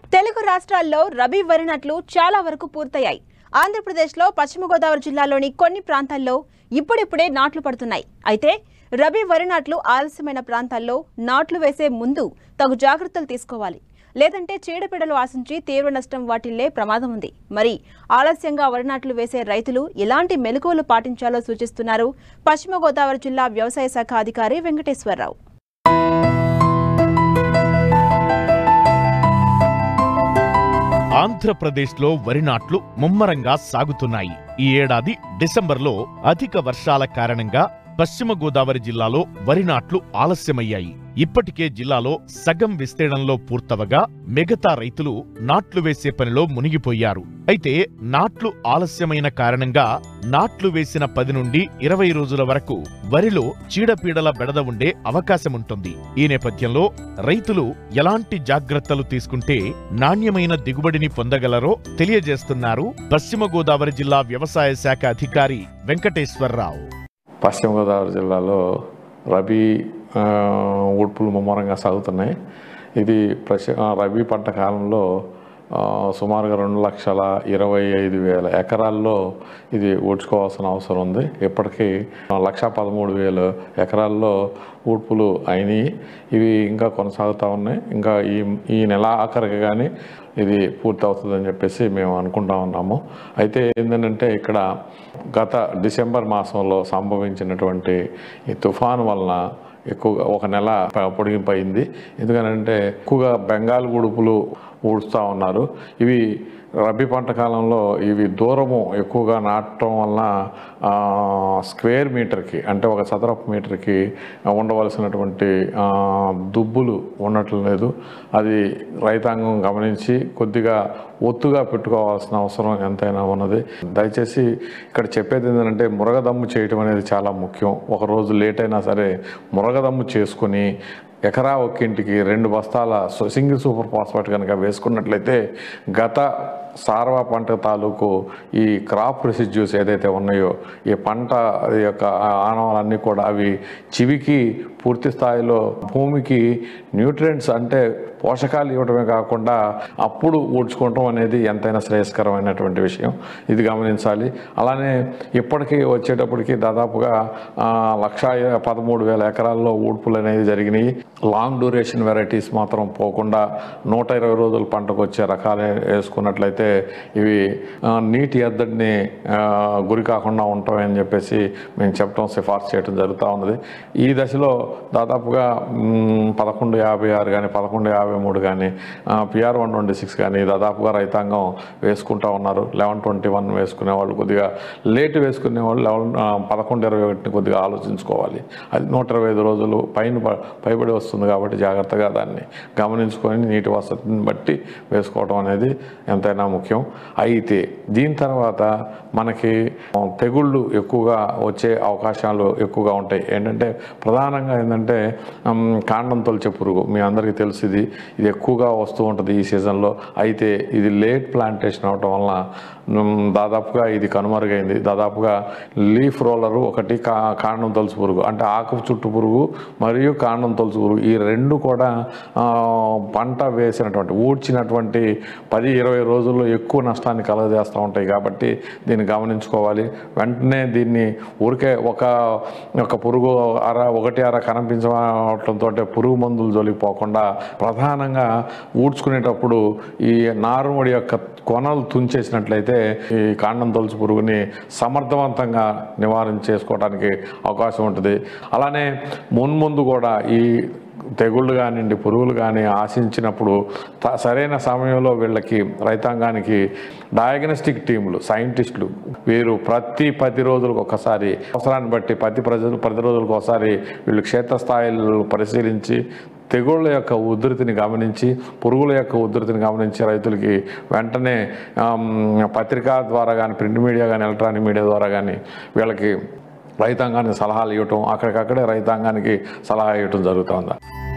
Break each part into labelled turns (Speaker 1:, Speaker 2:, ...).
Speaker 1: తెలుగు రాష్ట్రాల్లో రబీ వరి నాట్లు చాలా వరకు పూర్తయ్యాయి ఆంధ్రప్రదేశ్లో పశ్చిమ గోదావరి జిల్లాలోని కొన్ని ప్రాంతాల్లో ఇప్పుడిప్పుడే నాట్లు పడుతున్నాయి అయితే రబీ వరి నాట్లు ఆలస్యమైన ప్రాంతాల్లో నాట్లు వేసే ముందు తగు జాగ్రత్తలు తీసుకోవాలి లేదంటే చీడపీడలు ఆశించి తీవ్ర నష్టం వాటిల్లే ప్రమాదం ఉంది మరి ఆలస్యంగా వరి నాట్లు వేసే రైతులు ఎలాంటి మెలకువలు పాటించాలో సూచిస్తున్నారు పశ్చిమ గోదావరి జిల్లా వ్యవసాయ శాఖ అధికారి వెంకటేశ్వరరావు
Speaker 2: ఆంధ్రప్రదేశ్లో వరి నాట్లు ముమ్మరంగా సాగుతున్నాయి ఈ ఏడాది డిసెంబర్లో అధిక వర్షాల కారణంగా పశ్చిమ గోదావరి జిల్లాలో వరి నాట్లు ఆలస్యమయ్యాయి ఇప్పటికే జిల్లాలో సగం విస్తీర్ణంలో పూర్తవగా మిగతా రైతులు నాట్లు వేసే పనిలో మునిగిపోయారు అయితే నాట్లు ఆలస్యమైన కారణంగా నాట్లు వేసిన పది నుండి ఇరవై రోజుల వరకు వరిలో చీడపీడల బెడద ఉండే అవకాశముంటుంది ఈ నేపథ్యంలో రైతులు ఎలాంటి జాగ్రత్తలు తీసుకుంటే నాణ్యమైన దిగుబడిని పొందగలరో తెలియజేస్తున్నారు పశ్చిమ గోదావరి జిల్లా వ్యవసాయ శాఖ అధికారి వెంకటేశ్వరరావు
Speaker 3: పశ్చిమ గోదావరి జిల్లాలో రబీ ఆ, ఉడుపులు ముమ్మరంగా సాగుతున్నాయి ఇది ప్రశ ఆ, రబీ పంట కాలంలో ఆ, సుమారుగా రెండు లక్షల ఇరవై ఐదు వేల ఎకరాల్లో ఇది ఊడ్చుకోవాల్సిన అవసరం ఉంది ఇప్పటికీ లక్ష పదమూడు వేల ఎకరాల్లో ఊడ్పులు అయినాయి ఇవి ఇంకా కొనసాగుతూ ఉన్నాయి ఇంకా ఈ ఈ నెల ఆఖరికి కానీ ఇది పూర్తి అవుతుందని చెప్పేసి మేము అనుకుంటా ఉన్నాము అయితే ఏంటంటే ఇక్కడ గత డిసెంబర్ మాసంలో సంభవించినటువంటి ఈ తుఫాను వలన ఎక్కువగా ఒక నెల ప- పొడిగింపు అయింది ఎందుకనంటే ఎక్కువగా బెంగాల్ ఉడుపులు ఊడుస్తూ ఉన్నారు ఇవి రబీ పంట కాలంలో ఇవి దూరము ఎక్కువగా నాటడం వలన ఆ, స్క్వేర్ మీటర్కి అంటే ఒక చదరపు మీటర్కి ఉండవలసినటువంటి ఆ, దుబ్బులు ఉండటం లేదు అది రైతాంగం గమనించి కొద్దిగా ఒత్తుగా పెట్టుకోవాల్సిన అవసరం ఎంతైనా ఉన్నది దయచేసి ఇక్కడ చెప్పేది ఏంటంటే మురగదమ్ము చేయటం అనేది చాలా ముఖ్యం ఒక రోజు లేట్ అయినా సరే మురగదమ్ము చేసుకుని ఎకరా ఒక్కింటికి రెండు బస్తాల సు- సింగిల్ సూపర్ ఫాస్ఫేట్ కనుక వేసుకున్నట్లయితే గత సార్వా పంట తాలూకు ఈ క్రాప్ రెసిడ్యూస్ ఏదైతే ఉన్నాయో ఈ పంట యొక్క ఆనవాలన్నీ కూడా అవి చివికి పూర్తి స్థాయిలో భూమికి న్యూట్రియంట్స్ అంటే పోషకాలు ఇవ్వడమే కాకుండా అప్పుడు ఊడ్చుకోవటం అనేది ఎంతైనా శ్రేయస్కరమైనటువంటి విషయం ఇది గమనించాలి అలానే ఇప్పటికీ వచ్చేటప్పటికి దాదాపుగా ఆ, లక్ష పదమూడు వేల ఎకరాల్లో ఊడ్పులు అనేది జరిగినాయి లాంగ్ డ్యూరేషన్ వెరైటీస్ మాత్రం పోకుండా నూట ఇరవై రోజుల పంటకు వచ్చే రకాలే వేసుకున్నట్లయితే ఇవి ఆ, నీటి ఎద్దడిని ఆ, గురి కాకుండా ఉంటామని చెప్పేసి మేము చెప్పడం సిఫార్సు చేయడం జరుగుతూ ఉన్నది ఈ దశలో దాదాపుగా మ్, పదకొండు యాభై ఆరు కానీ పదకొండు యాభై మూడు కానీ పిఆర్ వన్ ట్వంటీ సిక్స్ కానీ దాదాపుగా రైతాంగం వేసుకుంటా ఉన్నారు లెవెన్ ట్వంటీ వన్ వేసుకునే వాళ్ళు కొద్దిగా లేట్ వేసుకునే వాళ్ళు లెవెన్ ఆ, పదకొండు ఇరవై ఒకటిని కొద్దిగా ఆలోచించుకోవాలి అది నూట ఇరవై ఐదు రోజులు పైన ప- పైబడి వస్తుంది కాబట్టి జాగ్రత్తగా దాన్ని గమనించుకొని నీటి వసతిని బట్టి వేసుకోవడం అనేది ఎంతైనా ముఖ్యం అయితే దీని తర్వాత మనకి ఆ, తెగుళ్ళు ఎక్కువగా వచ్చే అవకాశాలు ఎక్కువగా ఉంటాయి ఏంటంటే ప్రధానంగా ఏంటంటే ఉమ్, కాండం తొలిచే పురుగు మీ అందరికీ తెలుసు ఇది ఇది ఎక్కువగా వస్తూ ఉంటుంది ఈ సీజన్లో అయితే ఇది లేట్ ప్లాంటేషన్ అవటం వలన ఉమ్, దాదాపుగా ఇది కనుమరుగైంది దాదాపుగా లీఫ్ రోలరు ఒకటి కా కాండం తొలుచు పురుగు అంటే ఆకు చుట్టు పురుగు మరియు కాండం తొలుచు పురుగు ఈ రెండు కూడా ఆ, పంట వేసినటువంటి ఊడ్చినటువంటి పది ఇరవై రోజుల్లో ఎక్కువ నష్టాన్ని కలగజేస్తూ ఉంటాయి కాబట్టి దీన్ని గమనించుకోవాలి వెంటనే దీన్ని ఊరికే ఒక ఒక పురుగు అర ఒకటి అర కనిపించడంతో పురుగు మందులు జోలికి పోకుండా ప్రధానంగా ఊడ్చుకునేటప్పుడు ఈ నారుమడి యొక్క కొనలు తుంచేసినట్లయితే ఈ కాండం తొలుచు పురుగుని సమర్థవంతంగా నివారణ చేసుకోవడానికి అవకాశం ఉంటుంది అలానే మున్ముందు కూడా ఈ తెగుళ్ళు కానివ్వండి పురుగులు కానీ ఆశించినప్పుడు త- సరైన సమయంలో వీళ్ళకి రైతాంగానికి డయాగ్నోస్టిక్ టీములు సైంటిస్టులు వీరు ప్రతి పది రోజులకు ఒకసారి అవసరాన్ని బట్టి ప్రతి ప్రజలు పది రోజులకు ఒకసారి వీళ్ళు క్షేత్రస్థాయిలో పరిశీలించి తెగుళ్ళ యొక్క ఉధృతిని గమనించి పురుగుల యొక్క ఉధృతిని గమనించి రైతులకి వెంటనే ఆమ్, పత్రికా ద్వారా కానీ ప్రింట్ మీడియా కానీ ఎలక్ట్రానిక్ మీడియా ద్వారా కానీ వీళ్ళకి రైతాంగానికి సలహాలు ఇవ్వటం అక్కడికక్కడే రైతాంగానికి సలహా ఇవ్వటం జరుగుతుంది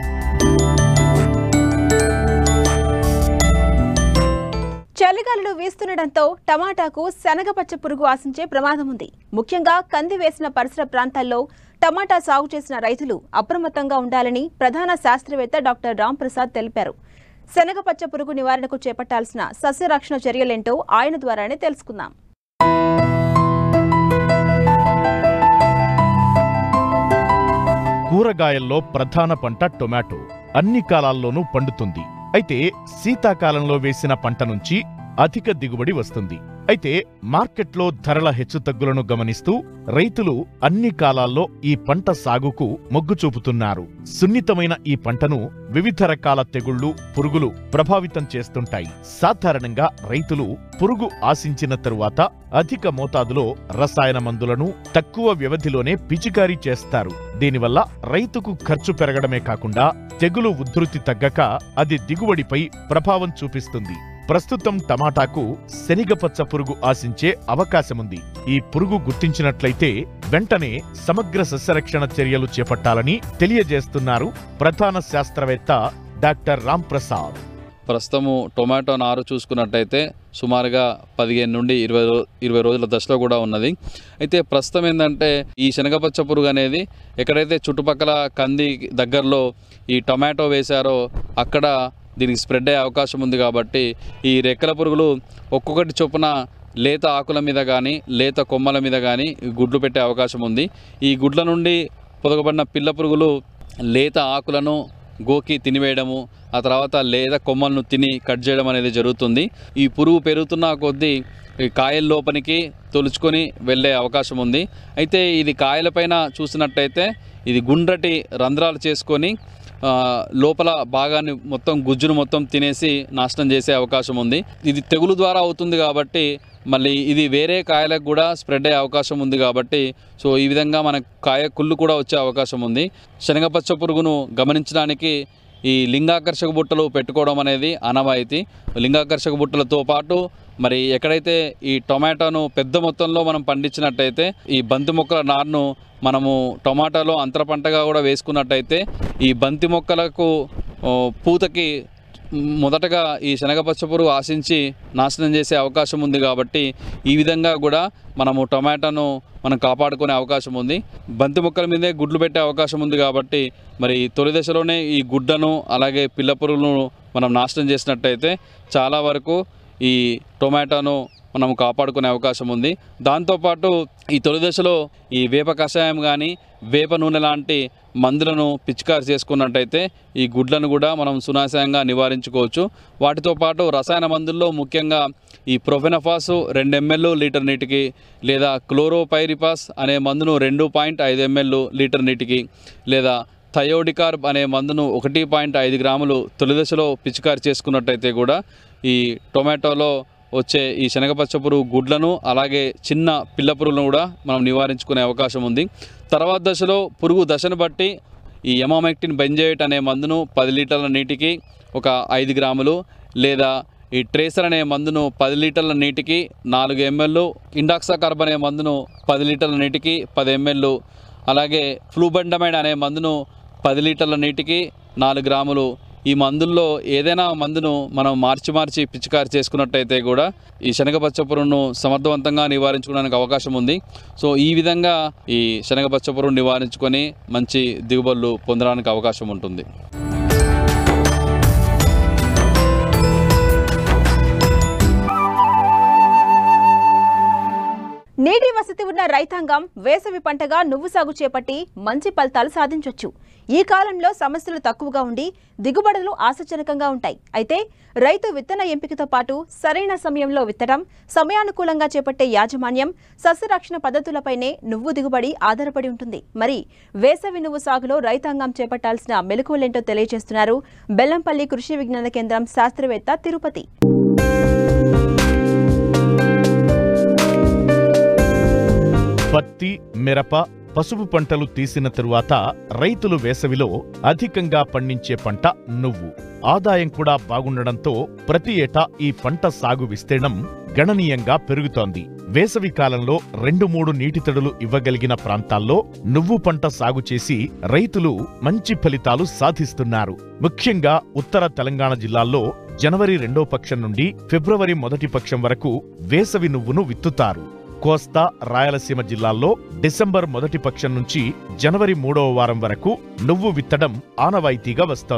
Speaker 1: చలిగాలులు వీస్తుండటంతో టమాటాకు శనగపచ్చ పురుగు ఆశించే ప్రమాదం ఉంది ముఖ్యంగా కంది వేసిన పరిసర ప్రాంతాల్లో టమాటా సాగు చేసిన రైతులు అప్రమత్తంగా ఉండాలని ప్రధాన శాస్త్రవేత్త డాక్టర్ రాంప్రసాద్ తెలిపారు శనగపచ్చ పురుగు నివారణకు చేపట్టాల్సిన సస్యరక్షణ చర్యలేంటో ఆయన ద్వారానే తెలుసుకుందాం
Speaker 2: కూరగాయల్లో ప్రధాన పంట టొమాటో అన్ని కాలాల్లోనూ పండుతుంది అయితే శీతాకాలంలో వేసిన పంట నుంచి అధిక దిగుబడి వస్తుంది అయితే మార్కెట్లో ధరల హెచ్చుతగ్గులను గమనిస్తూ రైతులు అన్ని కాలాల్లో ఈ పంట సాగుకు మొగ్గు చూపుతున్నారు సున్నితమైన ఈ పంటను వివిధ రకాల తెగుళ్లు పురుగులు ప్రభావితం చేస్తుంటాయి సాధారణంగా రైతులు పురుగు ఆశించిన తరువాత అధిక మోతాదులో రసాయన మందులను తక్కువ వ్యవధిలోనే పిచికారీ చేస్తారు దీనివల్ల రైతుకు ఖర్చు పెరగడమే కాకుండా తెగులు ఉధృతి తగ్గక అది దిగుబడిపై ప్రభావం చూపిస్తుంది ప్రస్తుతం టమాటాకు శనిగపచ్చ పురుగు ఆశించే అవకాశముంది ఈ పురుగు గుర్తించినట్లయితే వెంటనే సమగ్ర సస్యరక్షణ చర్యలు చేపట్టాలని తెలియజేస్తున్నారు ప్రధాన శాస్త్రవేత్త డాక్టర్ రామ్ ప్రసాద్
Speaker 4: ప్రస్తుతము టొమాటో నారు చూసుకున్నట్టయితే సుమారుగా పదిహేను నుండి ఇరవై రో ఇరవై రోజుల దశలో కూడా ఉన్నది అయితే ప్రస్తుతం ఏంటంటే ఈ శనగపచ్చ పురుగు అనేది ఎక్కడైతే చుట్టుపక్కల కంది దగ్గరలో ఈ టొమాటో వేశారో అక్కడ దీనికి స్ప్రెడ్ అయ్యే అవకాశం ఉంది కాబట్టి ఈ రెక్కల పురుగులు ఒక్కొక్కటి చొప్పున లేత ఆకుల మీద కానీ లేత కొమ్మల మీద కానీ గుడ్లు పెట్టే అవకాశం ఉంది ఈ గుడ్ల నుండి పొదగబడిన పిల్ల పురుగులు లేత ఆకులను గోకి తినివేయడము ఆ తర్వాత లేత కొమ్మలను తిని కట్ చేయడం అనేది జరుగుతుంది ఈ పురుగు పెరుగుతున్న కొద్దీ ఈ కాయల లోపలికి తొలుచుకొని వెళ్ళే అవకాశం ఉంది అయితే ఇది కాయలపైన చూసినట్టయితే ఇది గుండ్రటి రంధ్రాలు చేసుకొని ఆ, లోపల భాగాన్ని మొత్తం గుజ్జును మొత్తం తినేసి నాశనం చేసే అవకాశం ఉంది ఇది తెగులు ద్వారా అవుతుంది కాబట్టి మళ్ళీ ఇది వేరే కాయలకు కూడా స్ప్రెడ్ అయ్యే అవకాశం ఉంది కాబట్టి సో ఈ విధంగా మన కాయ కుళ్ళు కూడా వచ్చే అవకాశం ఉంది శనగపచ్చ పురుగును గమనించడానికి ఈ లింగాకర్షక బుట్టలు పెట్టుకోవడం అనేది అనవాయితీ లింగాకర్షక బుట్టలతో పాటు మరి ఎక్కడైతే ఈ టొమాటోను పెద్ద మొత్తంలో మనం పండించినట్టయితే ఈ బంతి మొక్కల నారును మనము టొమాటోలో అంతర పంటగా కూడా వేసుకున్నట్టయితే ఈ బంతి మొక్కలకు ఓ, పూతకి మొదటగా ఈ శనగపచ్చ పురుగు ఆశించి నాశనం చేసే అవకాశం ఉంది కాబట్టి ఈ విధంగా కూడా మనము టొమాటోను మనం కాపాడుకునే అవకాశం ఉంది బంతి మొక్కల మీదే గుడ్లు పెట్టే అవకాశం ఉంది కాబట్టి మరి తొలి దశలోనే ఈ గుడ్డను అలాగే పిల్ల పురుగులను మనం నాశనం చేసినట్టయితే చాలా వరకు ఈ టొమాటోను మనం కాపాడుకునే అవకాశం ఉంది దాంతోపాటు ఈ తొలి దశలో ఈ వేప కషాయం కానీ వేప నూనె లాంటి మందులను పిచికారి చేసుకున్నట్టయితే ఈ గుడ్లను కూడా మనం సునాశయంగా నివారించుకోవచ్చు వాటితో పాటు రసాయన మందుల్లో ముఖ్యంగా ఈ ప్రొఫెనఫాస్ రెండు ఎంఎల్ లీటర్ నీటికి లేదా క్లోరోపైరిపాస్ అనే మందును రెండు పాయింట్ ఐదు ఎంఎల్ లీటర్ నీటికి లేదా థయోడికార్బ్ అనే మందును ఒకటి పాయింట్ ఐదు గ్రాములు తొలి దశలో పిచికారి చేసుకున్నట్టయితే కూడా ఈ టొమాటోలో వచ్చే ఈ శనగపచ్చ పురుగు గుడ్లను అలాగే చిన్న పిల్ల పురుగులను కూడా మనం నివారించుకునే అవకాశం ఉంది తర్వాత దశలో పురుగు దశను బట్టి ఈ ఎమామెక్టిన్ బెంజైట్ అనే మందును పది లీటర్ల నీటికి ఒక ఐదు గ్రాములు లేదా ఈ ట్రేసర్ అనే మందును పది లీటర్ల నీటికి నాలుగు ఎంఎల్ ఇండాక్సాకార్బ్ అనే మందును పది లీటర్ల నీటికి పది ఎంఎల్ అలాగే ఫ్లూబెండమైడ్ అనే మందును పది లీటర్ల నీటికి నాలుగు గ్రాములు ఈ మందుల్లో ఏదైనా మందును మనం మార్చి మార్చి పిచికారి చేసుకున్నట్టయితే కూడా ఈ శనగపచ్చ పురుగును సమర్థవంతంగా నివారించుకోవడానికి అవకాశం ఉంది సో ఈ విధంగా ఈ శనగపచ్చ పురుగును నివారించుకొని మంచి దిగుబడులు పొందడానికి అవకాశం ఉంటుంది
Speaker 1: నీటి వసతి ఉన్న రైతాంగం వేసవి పంటగా నువ్వు సాగు చేపట్టి మంచి ఫలితాలు సాధించొచ్చు ఈ కాలంలో సమస్యలు తక్కువగా ఉండి దిగుబడులు ఆశాజనకంగా ఉంటాయి అయితే రైతు విత్తన ఎంపికతో పాటు సరైన సమయంలో విత్తడం సమయానుకూలంగా చేపట్టే యాజమాన్యం సస్యరక్షణ పద్ధతులపైనే నువ్వు దిగుబడి ఆధారపడి ఉంటుంది మరి వేసవి నువ్వు సాగులో రైతాంగం చేపట్టాల్సిన మెలకువలేంటో తెలియజేస్తున్నారు బెల్లంపల్లి కృషి విజ్ఞాన కేంద్రం శాస్త్రవేత్త తిరుపతి
Speaker 2: పత్తి మిరప పసుపు పంటలు తీసిన తరువాత రైతులు వేసవిలో అధికంగా పండించే పంట నువ్వు ఆదాయం కూడా బాగుండడంతో ప్రతి ఏటా ఈ పంట సాగు విస్తీర్ణం గణనీయంగా పెరుగుతోంది వేసవి కాలంలో రెండు మూడు నీటి తడులు ఇవ్వగలిగిన ప్రాంతాల్లో నువ్వు పంట సాగు చేసి రైతులు మంచి ఫలితాలు సాధిస్తున్నారు ముఖ్యంగా ఉత్తర తెలంగాణ జిల్లాల్లో జనవరి రెండో పక్షం నుండి ఫిబ్రవరి మొదటి పక్షం వరకు వేసవి నువ్వును విత్తుతారు కోస్తా రాయలసీమ జిల్లాల్లో డిసెంబర్ మొదటి పక్షం నుంచి జనవరి మూడవ వారం వరకు నువ్వు విత్తడం ఆనవాయితీగా వస్తోంది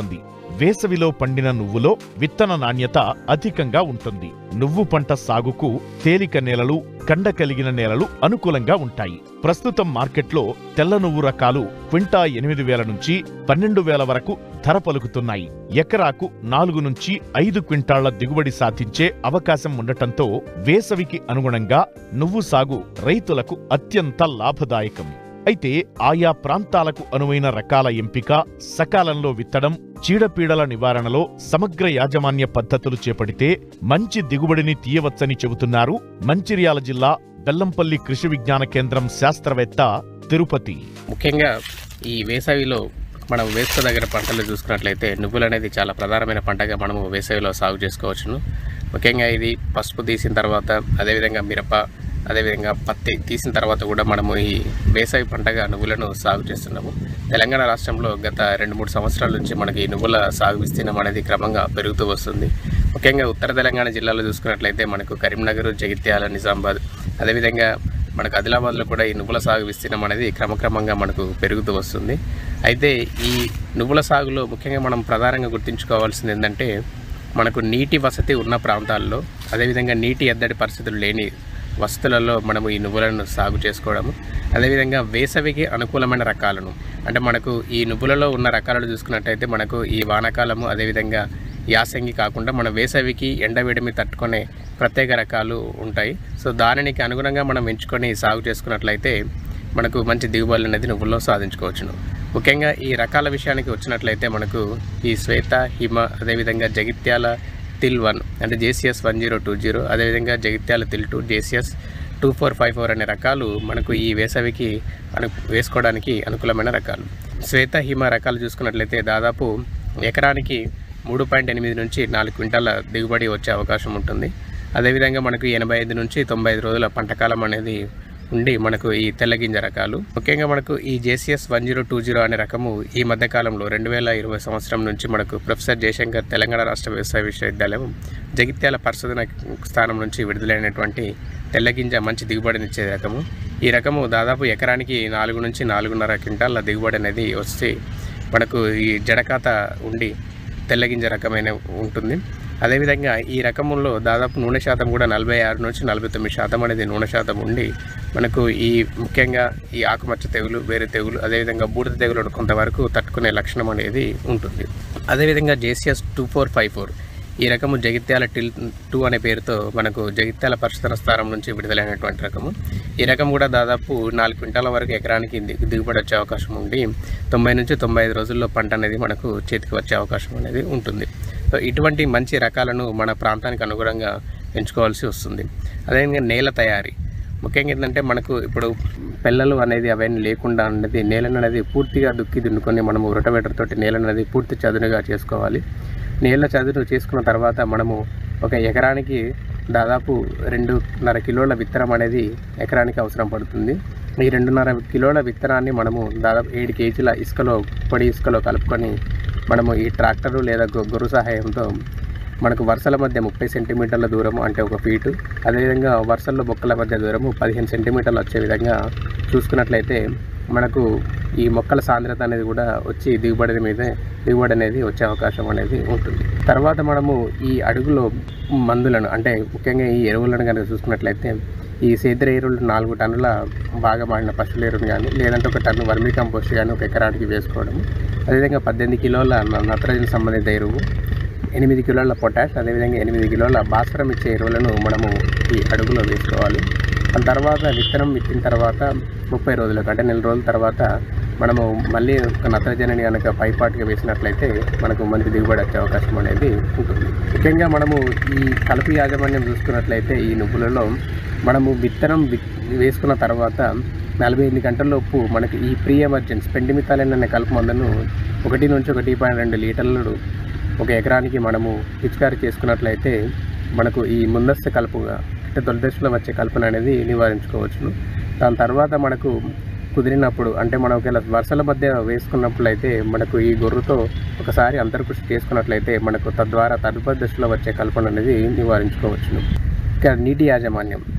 Speaker 2: వేసవిలో పండిన నువ్వులో విత్తన నాణ్యత అధికంగా ఉంటుంది నువ్వు పంట సాగుకు తేలిక నేలలు కండ కలిగిన నేలలు అనుకూలంగా ఉంటాయి ప్రస్తుతం మార్కెట్లో తెల్ల నువ్వు రకాలు క్వింటా ఎనిమిది వేల నుంచి పన్నెండు వేల వరకు ధర పలుకుతున్నాయి ఎకరాకు నాలుగు నుంచి ఐదు క్వింటాళ్ల దిగుబడి సాధించే అవకాశం ఉండటంతో వేసవికి అనుగుణంగా నువ్వు సాగు రైతులకు అత్యంత లాభదాయకం అయితే ఆయా ప్రాంతాలకు అనువైన రకాల ఎంపిక సకాలంలో విత్తడం చీడపీడల నివారణలో సమగ్ర యాజమాన్య పద్ధతులు చేపడితే మంచి దిగుబడిని తీయవచ్చని చెబుతున్నారు మంచిర్యాల జిల్లా బెల్లంపల్లి కృషి విజ్ఞాన కేంద్రం శాస్త్రవేత్త తిరుపతి
Speaker 5: ముఖ్యంగా ఈ వేసవిలో మనం వేసుకోదగిన పంటలు చూసుకున్నట్లయితే నువ్వులు అనేది చాలా ప్రధానమైన పంటగా మనము వేసవిలో సాగు చేసుకోవచ్చును ముఖ్యంగా ఇది పసుపు తీసిన తర్వాత అదేవిధంగా మిరప అదేవిధంగా పత్తి తీసిన తర్వాత కూడా మనము ఈ వేసవి పంటగా నువ్వులను సాగు చేస్తున్నాము తెలంగాణ రాష్ట్రంలో గత రెండు మూడు సంవత్సరాల నుంచి మనకి నువ్వుల సాగు విస్తీర్ణం అనేది క్రమంగా పెరుగుతూ వస్తుంది ముఖ్యంగా ఉత్తర తెలంగాణ జిల్లాలో చూసుకున్నట్లయితే మనకు కరీంనగర్ జగిత్యాల నిజామాబాద్ అదేవిధంగా మనకు ఆదిలాబాద్లో కూడా ఈ నువ్వుల సాగు విస్తీర్ణం అనేది క్రమక్రమంగా మనకు పెరుగుతూ వస్తుంది అయితే ఈ నువ్వుల సాగులో ముఖ్యంగా మనం ప్రధానంగా గుర్తుంచుకోవాల్సింది ఏంటంటే మనకు నీటి వసతి ఉన్న ప్రాంతాల్లో అదేవిధంగా నీటి ఎద్దడి పరిస్థితులు లేని వసతులలో మనము ఈ నువ్వులను సాగు చేసుకోవడము అదేవిధంగా వేసవికి అనుకూలమైన రకాలను అంటే మనకు ఈ నువ్వులలో ఉన్న రకాలను చూసుకున్నట్టయితే మనకు ఈ వానాకాలము అదేవిధంగా యాసంగి కాకుండా మన వేసవికి ఎండవేడిమి తట్టుకునే ప్రత్యేక రకాలు ఉంటాయి సో దానికి అనుగుణంగా మనం ఎంచుకొని సాగు చేసుకున్నట్లయితే మనకు మంచి దిగుబడులు అనేది నువ్వుల్లో సాధించుకోవచ్చును ముఖ్యంగా ఈ రకాల విషయానికి వచ్చినట్లయితే మనకు ఈ శ్వేత హిమ అదేవిధంగా జగిత్యాల తిల్ వన్ అంటే JCS one zero two zero అదేవిధంగా Jagtial till two JCS two four five four అనే రకాలు మనకు ఈ వేసవికి అను వేసుకోవడానికి అనుకూలమైన రకాలు శ్వేత హిమ రకాలు చూసుకున్నట్లయితే దాదాపు ఎకరానికి మూడు పాయింట్ ఎనిమిది నుంచి నాలుగు క్వింటాల దిగుబడి వచ్చే అవకాశం ఉంటుంది అదేవిధంగా మనకు ఎనభై ఐదు నుంచి తొంభై ఐదు రోజుల పంటకాలం అనేది ఉండి మనకు ఈ తెల్లగింజ రకాలు ముఖ్యంగా మనకు ఈ JCS one zero two zero అనే రకము ఈ మధ్యకాలంలో రెండు వేల ఇరవై సంవత్సరం నుంచి మనకు ప్రొఫెసర్ జయశంకర్ తెలంగాణ రాష్ట్ర వ్యవసాయ విశ్వవిద్యాలయం జగిత్యాల పరిశోధన స్థానం నుంచి విడుదలైనటువంటి తెల్లగింజ మంచి దిగుబడినిచ్చే రకము ఈ రకము దాదాపు ఎకరానికి నాలుగు నుంచి నాలుగున్నర క్వింటాల దిగుబడి అనేది వస్తే మనకు ఈ జడకాత ఉండి తెల్లగింజ రకమైన ఉంటుంది అదేవిధంగా ఈ రకములో దాదాపు నూనె శాతం కూడా నలభై ఆరు నుంచి నలభై తొమ్మిది శాతం అనేది నూనె శాతం ఉండి మనకు ఈ ముఖ్యంగా ఈ ఆకుమచ్చ తెగులు వేరే తెగులు అదేవిధంగా బూడిద తెగులు కొంతవరకు తట్టుకునే లక్షణం అనేది ఉంటుంది అదేవిధంగా JCS two four five four ఈ రకము జగిత్యాల టిల్ టూ అనే పేరుతో మనకు జగిత్యాల పరిశోధన స్థానం నుంచి విడుదలైనటువంటి రకము ఈ రకం కూడా దాదాపు నాలుగు క్వింటాల వరకు ఎకరానికి దిగు- దిగుబడి వచ్చే అవకాశం ఉండి తొంభై నుంచి తొంభై ఐదు రోజుల్లో పంట అనేది మనకు చేతికి వచ్చే అవకాశం అనేది ఉంటుంది సో ఇటువంటి మంచి రకాలను మన ప్రాంతానికి అనుగుణంగా ఎంచుకోవాల్సి వస్తుంది అదేవిధంగా నేల తయారీ ముఖ్యంగా ఏంటంటే మనకు ఇప్పుడు పిల్లలు అనేది అవన్నీ లేకుండా అనేది నేలను అనేది పూర్తిగా దుక్కి దున్నుకొని మనము రొటవేటర్ తోటి నేలను అనేది పూర్తి చదునుగా చేసుకోవాలి నేల చదును చేసుకున్న తర్వాత మనము ఒక ఎకరానికి దాదాపు రెండున్నర కిలోల విత్తనం అనేది ఎకరానికి అవసరం పడుతుంది ఈ రెండున్నర కిలోల విత్తనాన్ని మనము దాదాపు ఏడు కేజీల ఇసుకలో పొడి ఇసుకలో కలుపుకొని మనము ఈ ట్రాక్టరు లేదా గొ- గొర్రు సహాయంతో మనకు వరుసల మధ్య ముప్పై సెంటీమీటర్ల దూరం అంటే ఒక ఫీటు అదేవిధంగా వరుసల్లో బొక్కల మధ్య దూరము పదిహేను సెంటీమీటర్లు వచ్చే విధంగా చూసుకున్నట్లయితే మనకు ఈ మొక్కల సాంద్రత అనేది కూడా వచ్చి దిగుబడి మీద దిగుబడి అనేది వచ్చే అవకాశం అనేది ఉంటుంది తర్వాత మనము ఈ అడుగులో మందులను అంటే ముఖ్యంగా ఈ ఎరువులను కనుక చూసుకున్నట్లయితే ఈ సేంద్రియ ఎరువులు నాలుగు టన్నుల బాగా మాడిన పశువుల ఎరువును కానీ లేదంటే ఒక టన్ను వర్మీ కంపోస్ట్ కానీ ఒక ఎకరానికి వేసుకోవడం అదేవిధంగా పద్దెనిమిది కిలోల న- నత్రజని సంబంధిత ఎరువు ఎనిమిది కిలోల పొటాష్ అదేవిధంగా ఎనిమిది కిలోల భాస్వరం ఇచ్చే ఎరువులను మనము ఈ అడుగులో వేసుకోవాలి దాని తర్వాత విత్తనం విత్తిన తర్వాత ముప్పై రోజులకు అంటే నెల రోజుల తర్వాత మనము మళ్ళీ ఒక నత్రజనిని కనుక పైపాటుగా వేసినట్లయితే మనకు మంచి దిగుబడి వచ్చే అవకాశం అనేది ఉంటుంది ముఖ్యంగా మనము ఈ కలుపు యాజమాన్యం చూసుకున్నట్లయితే ఈ నువ్వులలో మనము విత్తనం వి- వేసుకున్న తర్వాత నలభై ఎనిమిది గంటలలోపు మనకి ఈ ప్రీ ఎమర్జెన్స్ పెండిమితాలైన అనే కలుపు మందును ఒకటి నుంచి ఒకటి పాయింట్ రెండు లీటర్లు ఒక ఎకరానికి మనము పిచికారి చేసుకున్నట్లయితే మనకు ఈ ముందస్తు కలుపుగా అంటే తొలి దశలో వచ్చే కలుపును అనేది నివారించుకోవచ్చును దాని తర్వాత మనకు కుదిరినప్పుడు అంటే మనం ఒకవేళ వరుసల మధ్య వేసుకున్నట్లయితే మనకు ఈ గొర్రుతో ఒకసారి అంతర్కృషి చేసుకున్నట్లయితే మనకు తద్వారా తదుపరి దశలో వచ్చే కలుపును అనేది నివారించుకోవచ్చును ఇక నీటి యాజమాన్యం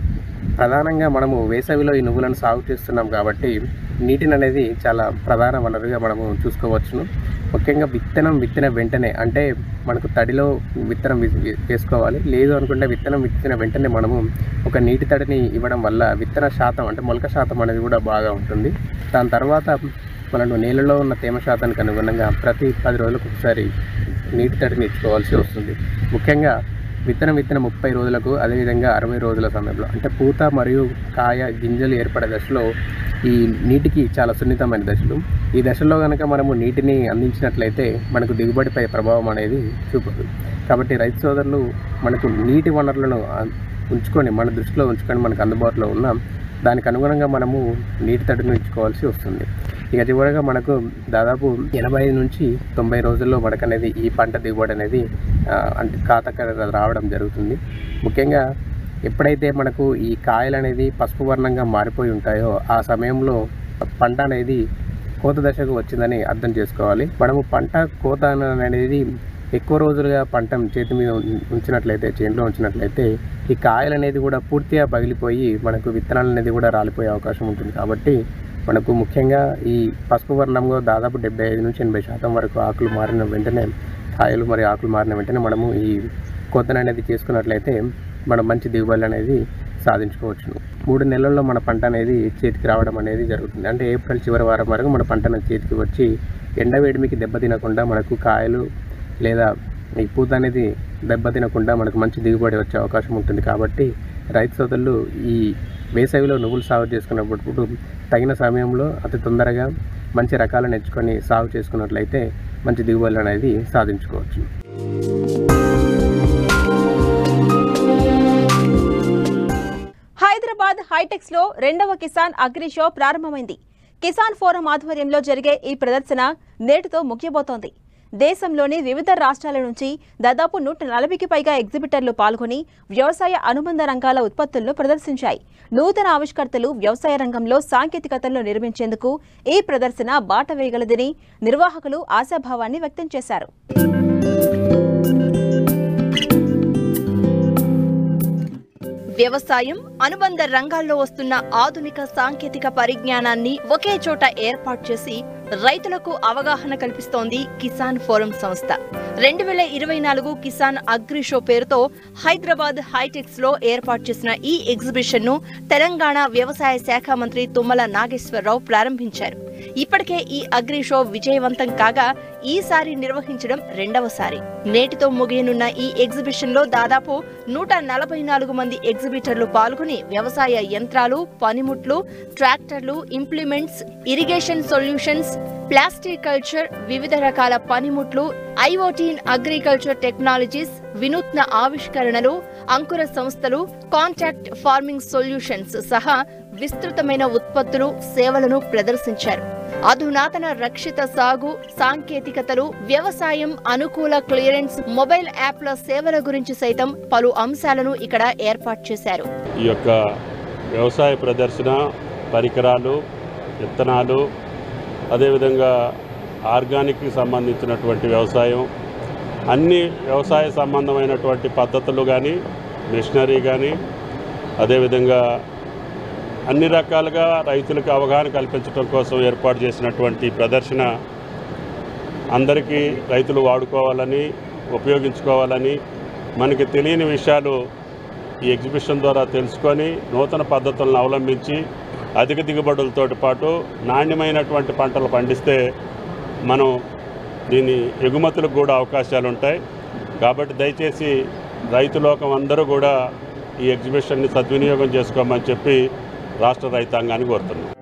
Speaker 5: ప్రధానంగా మనము వేసవిలో ఈ నువ్వులను సాగు చేస్తున్నాం కాబట్టి నీటిని అనేది చాలా ప్రధాన వనరుగా మనము చూసుకోవచ్చును ముఖ్యంగా విత్తనం విత్తిన వెంటనే అంటే మనకు తడిలో విత్తనం వి- వి- వేసుకోవాలి లేదు అనుకుంటే విత్తనం విత్తిన వెంటనే మనము ఒక నీటి తడిని ఇవ్వడం వల్ల విత్తన శాతం అంటే మొలక శాతం అనేది కూడా బాగా ఉంటుంది దాని తర్వాత మనము నీళ్ళలో ఉన్న తేమ శాతానికి అనుగుణంగా ప్రతి పది రోజులకు ఒకసారి నీటి తడిని ఇచ్చుకోవాల్సి వస్తుంది ముఖ్యంగా విత్తనం విత్తన ముప్పై రోజులకు అదేవిధంగా అరవై రోజుల సమయంలో అంటే పూత మరియు కాయ గింజలు ఏర్పడే దశలో ఈ నీటికి చాలా సున్నితమైన దశలు ఈ దశలో కనుక మనము నీటిని అందించినట్లయితే మనకు దిగుబడిపై ప్రభావం అనేది చూపదు కాబట్టి రైతు సోదరులు మనకు నీటి వనరులను ఆ, ఉంచుకొని మన దృష్టిలో ఉంచుకొని మనకు అందుబాటులో ఉన్న దానికి అనుగుణంగా మనము నీటి తడిని ఉంచుకోవాల్సి వస్తుంది ఇక చివరగా మనకు దాదాపు ఎనభై ఐదు నుంచి తొంభై రోజుల్లో మనకు అనేది ఈ పంట దిగుబడి అనేది ఆ, అంటే ఖాతాక రావడం జరుగుతుంది ముఖ్యంగా ఎప్పుడైతే మనకు ఈ కాయలు అనేది పసుపు వర్ణంగా మారిపోయి ఉంటాయో ఆ సమయంలో పంట అనేది కోత దశకు వచ్చిందని అర్థం చేసుకోవాలి మనము పంట కోత అనేది ఎక్కువ రోజులుగా పంట చేతి మీద ఉం- ఉంచినట్లయితే చేతిలో ఉంచినట్లయితే ఈ కాయలు అనేది కూడా పూర్తిగా పగిలిపోయి మనకు విత్తనాలు అనేది కూడా రాలిపోయే అవకాశం ఉంటుంది కాబట్టి మనకు ముఖ్యంగా ఈ పసుపు వర్ణంలో దాదాపు డెబ్బై ఐదు నుంచి ఎనభై శాతం వరకు ఆకులు మారిన వెంటనే కాయలు మరియు ఆకులు మారిన వెంటనే మనము ఈ కోతను అనేది చేసుకున్నట్లయితే మనం మంచి దిగుబడి అనేది సాధించుకోవచ్చు మూడు నెలల్లో మన పంట అనేది చేతికి రావడం అనేది జరుగుతుంది అంటే ఏప్రిల్ చివరి వారం వరకు మన పంట అనేది చేతికి వచ్చి ఎండ వేడిమికి దెబ్బ తినకుండా మనకు కాయలు లేదా ఈ పూత అనేది దెబ్బ తినకుండా మనకు మంచి దిగుబడి వచ్చే అవకాశం ఉంటుంది కాబట్టి రైతు సోదరులు ఈ వేసవిలో నువ్వులు సాగు చేసుకున్నప్పుడు తగిన సమయంలో అతి తొందరగా మంచి రకాలను ఎంచుకొని సాగు చేసుకున్నట్లయితే మంచి దిగుబడులు అనేది సాధించుకోవచ్చు
Speaker 1: హైదరాబాద్ హైటెక్స్ లో రెండవ కిసాన్ అగ్రి షో ప్రారంభమైంది కిసాన్ ఫోరం ఆధ్వర్యంలో జరిగే ఈ ప్రదర్శన నేటితో ముగియబోతోంది దేశంలోని వివిధ రాష్ట్రాల నుంచి దాదాపు నూట నలభైకి పైగా ఎగ్జిబిటర్లు పాల్గొని వ్యవసాయ అనుబంధ రంగాల ఉత్పత్తులను ప్రదర్శించాయి నూతన ఆవిష్కర్తలు వ్యవసాయ రంగంలో సాంకేతికతలను నిర్మించేందుకు ఈ ప్రదర్శన బాట వేయగలదని నిర్వాహకులు ఆశాభావాన్ని వ్యక్తం చేశారు
Speaker 6: వ్యవసాయం అనుబంధ రంగాల్లో వస్తున్న ఆధునిక సాంకేతిక పరిజ్ఞానాన్ని ఒకే చోట ఏర్పాటు చేసి రైతులకు అవగాహన కల్పిస్తోంది కిసాన్ ఫోరం సంస్థ రెండు వేల ఇరవై నాలుగు కిసాన్ అగ్రి షో పేరుతో హైదరాబాద్ హైటెక్స్ లో ఏర్పాటు చేసిన ఈ ఎగ్జిబిషన్ ను తెలంగాణ వ్యవసాయ శాఖ మంత్రి తుమ్మల నాగేశ్వరరావు ప్రారంభించారు ఇప్పటికే ఈ అగ్రి షో విజయవంతం కాగా ఈసారి నిర్వహించడం రెండవసారి నేటితో ముగియనున్న ఈ ఎగ్జిబిషన్ లో దాదాపు నూట నలభై నాలుగు మంది ఎగ్జిబిటర్లు పాల్గొని వ్యవసాయ యంత్రాలు పనిముట్లు ట్రాక్టర్లు implements irrigation solutions plastic culture వివిధ రకాల పనిముట్లు ఐఓటీ ఇన్ అగ్రికల్చర్ టెక్నాలజీస్ వినూత్న ఆవిష్కరణలు అంకుర సంస్థలు కాంటాక్ట్ ఫార్మింగ్ సొల్యూషన్స్ సహా విస్తృతమైన ఉత్పత్తులు సేవలను ప్రదర్శించారు అధునాతన రక్షిత సాగు సాంకేతికతలు వ్యవసాయం అనుకూల క్లియరెన్స్ మొబైల్ యాప్ల సేవల గురించి సైతం పలు అంశాలను ఇక్కడ ఏర్పాటు చేశారు
Speaker 7: ఈ యొక్క వ్యవసాయ ప్రదర్శన పరికరాలు విత్తనాలు అదేవిధంగా ఆర్గానిక్కి సంబంధించినటువంటి వ్యవసాయం అన్ని వ్యవసాయ సంబంధమైనటువంటి పద్ధతులు కానీ మిషనరీ కానీ అదేవిధంగా అన్ని రకాలుగా రైతులకు అవగాహన కల్పించడం కోసం ఏర్పాటు చేసినటువంటి ప్రదర్శన అందరికీ రైతులు వాడుకోవాలని ఉపయోగించుకోవాలని మనకి తెలియని విషయాలు ఈ ఎగ్జిబిషన్ ద్వారా తెలుసుకొని నూతన పద్ధతులను అవలంబించి అధిక దిగుబడులతో పాటు నాణ్యమైనటువంటి పంటలు పండిస్తే మనం దీని ఎగుమతులకు కూడా అవకాశాలు ఉంటాయి కాబట్టి దయచేసి రైతు లోకం అందరూ కూడా ఈ ఎగ్జిబిషన్ని సద్వినియోగం చేసుకోమని చెప్పి రాష్ట్ర రైతాంగాన్ని కోరుతున్నాం